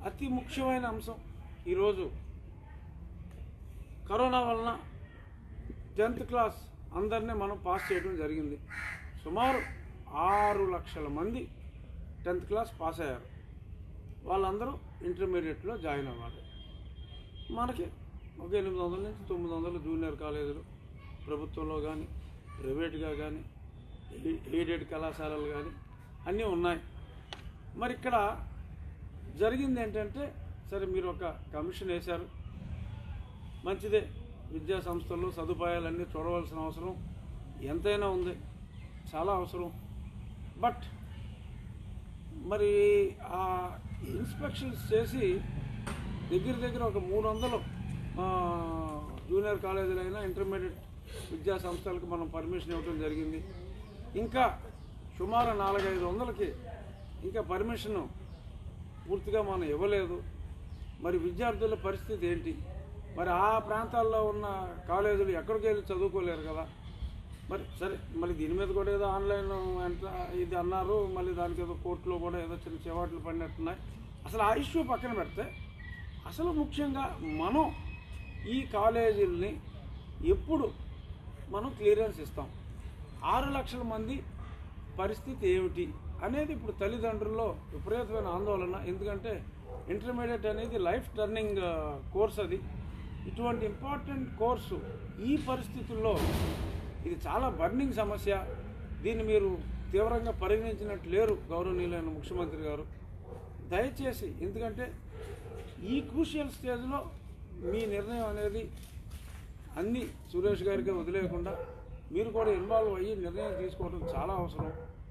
అతి ముఖ్యమైన అంశం ఈరోజు కరోనా వలన టెన్త్ క్లాస్ అందరినీ మనం పాస్ చేయడం జరిగింది సుమారు ఆరు లక్షల మంది టెన్త్ క్లాస్ పాస్ అయ్యారు వాళ్ళందరూ ఇంటర్మీడియట్లో జాయిన్ అవ్వాలి మనకి ఒక ఎనిమిది వందల నుంచి తొమ్మిది వందలు జూనియర్ కాలేజీలు ప్రభుత్వంలో కానీ ప్రైవేట్గా కానీ ఎయిడెడ్ కళాశాలలు కానీ అన్నీ ఉన్నాయి మరి ఇక్కడ జరిగింది ఏంటంటే సరే మీరు ఒక కమిషన్ వేశారు మంచిదే విద్యా సంస్థలు సదుపాయాలన్నీ చూడవలసిన అవసరం ఎంతైనా ఉంది చాలా అవసరం బట్ మరి ఆ ఇన్స్పెక్షన్స్ చేసి దగ్గర దగ్గర ఒక మూడు వందలు ఆ, జూనియర్ కాలేజీలైనా ఇంటర్మీడియట్ విద్యా సంస్థలకు మనం పర్మిషన్ ఇవ్వడం జరిగింది ఇంకా సుమారు నాలుగైదు వందలకి ఇంకా పర్మిషన్ పూర్తిగా మనం ఇవ్వలేదు మరి విద్యార్థుల పరిస్థితి ఏంటి మరి ఆ ప్రాంతాల్లో ఉన్న కాలేజీలు ఎక్కడికి వెళ్ళి చదువుకోలేరు కదా మరి సరే మళ్ళీ దీని మీద కూడా ఏదో ఆన్లైన్ ఎంత ఇది అన్నారు మళ్ళీ దానికి ఏదో కోర్టులో కూడా ఏదో చిన్న చివాట్లు పడినట్టున్నాయి అసలు ఆ ఇష్యూ పక్కన పెడితే అసలు ముఖ్యంగా మనం ఈ కాలేజీల్ని ఎప్పుడు మనం క్లియరెన్స్ ఇస్తాం ఆరు లక్షల మంది పరిస్థితి ఏమిటి అనేది ఇప్పుడు తల్లిదండ్రుల్లో విపరీతమైన ఆందోళన ఎందుకంటే ఇంటర్మీడియట్ అనేది లైఫ్ టర్నింగ్ కోర్స్ అది ఇటువంటి ఇంపార్టెంట్ కోర్సు ఈ పరిస్థితుల్లో ఇది చాలా బర్నింగ్ సమస్య దీన్ని మీరు తీవ్రంగా పరిగణించినట్టు లేరు గౌరవనీయులైన ముఖ్యమంత్రి గారు దయచేసి ఎందుకంటే ఈ క్రూషియల్ స్టేజ్లో మీ నిర్ణయం అనేది అన్ని సురేష్ గారికి వదిలేయకుండా మీరు కూడా ఇన్వాల్వ్ అయ్యి నిర్ణయం తీసుకోవడం చాలా అవసరం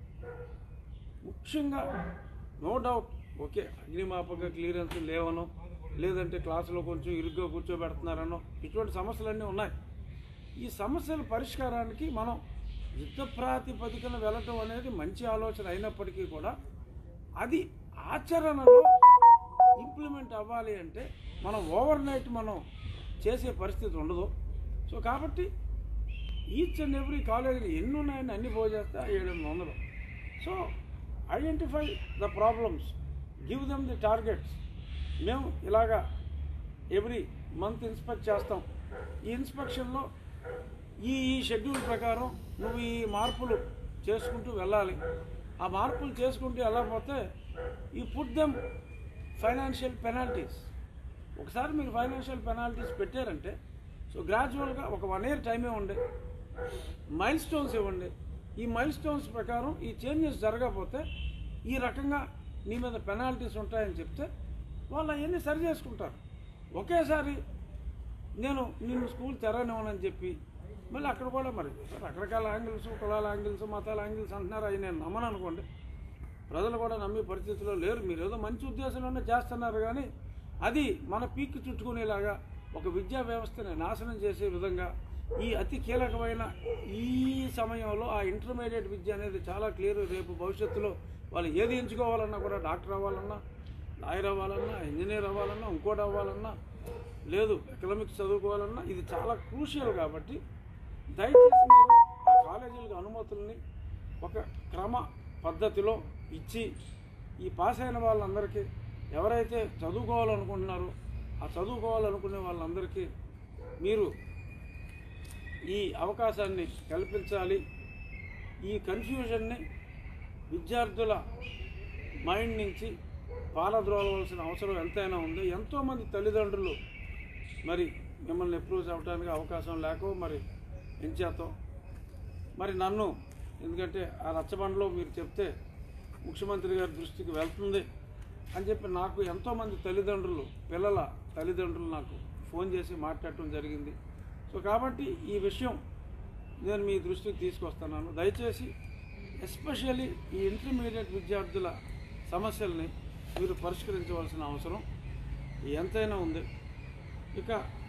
ముఖ్యంగా నో డౌట్ ఓకే అగ్నిమాపక క్లియరెన్స్ లేవనో లేదంటే క్లాసులో కొంచెం ఇరుగ్గా కూర్చోబెడుతున్నారనో ఇటువంటి సమస్యలన్నీ ఉన్నాయి ఈ సమస్యల పరిష్కారానికి మనం యుద్ధ ప్రాతిపదికన వెళ్ళటం అనేది మంచి ఆలోచన అయినప్పటికీ కూడా అది ఆచరణలో ఇంప్లిమెంట్ అవ్వాలి అంటే మనం ఓవర్ నైట్ మనం చేసే పరిస్థితి ఉండదు సో కాబట్టి ఈచ్ అండ్ ఎవ్రీ కాలేజీలు ఎన్ని ఉన్నాయని అన్ని పోజేస్తే ఏడు ఎనిమిది వందలు so identify the problems give them the targets మేము ఇలాగా ఎవ్రీ మంత్ ఇన్స్పెక్ట్ చేస్తాం ఈ ఇన్స్పెక్షన్లో ఈ ఈ షెడ్యూల్ ప్రకారం నువ్వు ఈ మార్పులు చేసుకుంటూ వెళ్ళాలి ఆ మార్పులు చేసుకుంటూ వెళ్ళకపోతే ఈ పుట్ దెమ్ ఫైనాన్షియల్ పెనాల్టీస్ ఒకసారి మీరు ఫైనాన్షియల్ పెనాల్టీస్ పెట్టారంటే సో గ్రాడ్యువల్గా ఒక వన్ ఇయర్ టైమే ఉండే మైల్ స్టోన్స్ ఇవ్వండి ఈ మైల్ స్టోన్స్ ప్రకారం ఈ చేంజెస్ జరగకపోతే ఈ రకంగా నీ మీద పెనాల్టీస్ ఉంటాయని చెప్తే వాళ్ళు అవన్నీ సరి చేసుకుంటారు ఒకేసారి నేను నిన్ను స్కూల్ తెరనివ్వనని చెప్పి మళ్ళీ అక్కడ కూడా మరి రకరకాల యాంగిల్స్ కులాల యాంగిల్స్ మతాల యాంగిల్స్ అంటున్నారు అవి నేను నమ్మను అనుకోండి ప్రజలు కూడా నమ్మే పరిస్థితిలో లేరు మీరు ఏదో మంచి ఉద్దేశంలోనే చేస్తున్నారు కానీ అది మన పీక్కి చుట్టుకునేలాగా ఒక విద్యా వ్యవస్థని నాశనం చేసే విధంగా ఈ అతి కీలకమైన ఈ సమయంలో ఆ ఇంటర్మీడియట్ విద్య అనేది చాలా క్లియర్ రేపు భవిష్యత్తులో వాళ్ళు ఏది ఎంచుకోవాలన్నా కూడా డాక్టర్ అవ్వాలన్నా లాయర్ అవ్వాలన్నా ఇంజనీర్ అవ్వాలన్నా ఇంకోటి అవ్వాలన్నా లేదు ఎకనామిక్స్ చదువుకోవాలన్నా ఇది చాలా క్రూషియల్ కాబట్టి దయచేసి మీరు ఆ కాలేజీలకు అనుమతుల్ని ఒక క్రమ పద్ధతిలో ఇచ్చి ఈ పాస్ అయిన వాళ్ళందరికీ ఎవరైతే చదువుకోవాలనుకుంటున్నారో ఆ చదువుకోవాలనుకునే వాళ్ళందరికీ మీరు ఈ అవకాశాన్ని కల్పించాలి ఈ కన్ఫ్యూజన్ని విద్యార్థుల మైండ్ నుంచి పారద్రోలవలసిన అవసరం ఎంతైనా ఉంది ఎంతోమంది తల్లిదండ్రులు మరి మిమ్మల్ని అప్రూవ్ అవ్వడానికి అవకాశం లేకో మరి ఎంచేతో మరి నన్ను ఎందుకంటే ఆ రచ్చబండలో మీరు చెప్తే ముఖ్యమంత్రి గారి దృష్టికి వెళ్తుంది అని చెప్పి నాకు ఎంతోమంది తల్లిదండ్రులు పిల్లల తల్లిదండ్రులు నాకు ఫోన్ చేసి మాట్లాడటం జరిగింది సో కాబట్టి ఈ విషయం నేను మీ దృష్టికి తీసుకొస్తున్నాను దయచేసి ఎస్పెషల్లీ ఈ ఇంటర్మీడియట్ విద్యార్థుల సమస్యల్ని మీరు పరిష్కరించవలసిన అవసరం ఎంతైనా ఉంది ఇక